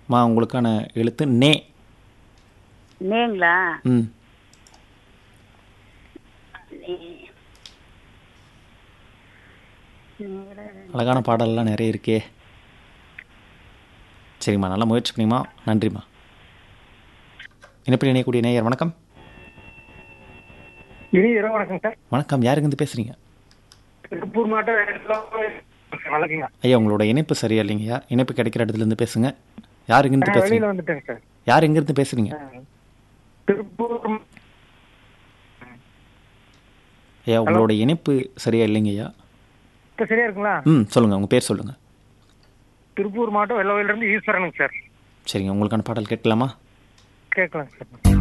மா உங்களுக்கான எழுத்து நே நேங்களா ம் நே- நேர- அழகான பாடல்லாம் நிறைய இருக்கே சரிம்மா நல்லா முயற்சி பண்ணிம்மா நன்றிம்மா இணைப்பில் இணையக்கூடிய நேயர் வணக்கம் இனி இரவு வணக்கம் சார் வணக்கம் யாருங்கிருந்து பேசுகிறீங்க திருப்பூர் மாவட்டம் வணக்கங்க ஐயா உங்களோட இணைப்பு சரியா இல்லைங்கய்யா இணைப்பு கிடைக்கிற இடத்துலேருந்து பேசுங்க யார் இங்கிருந்து வெளியில பேசுறீங்க வந்துட்டேங்க சார் யார் எங்கிருந்து பேசுறீங்க திருப்பூர் ஐயா உங்களோட இணைப்பு சரியா இல்லைங்கய்யா இப்ப சரியா இருக்குங்களா ம் சொல்லுங்கள் உங்கள் பேர் சொல்லுங்கள் திருப்பூர் மாவட்டம் வெள்ளவயில இருந்து ஈஸ்வரனுங்க சார் சரிங்க உங்களுக்கான பாடல் கேட்கலாமா கேட்கலாங்க சார்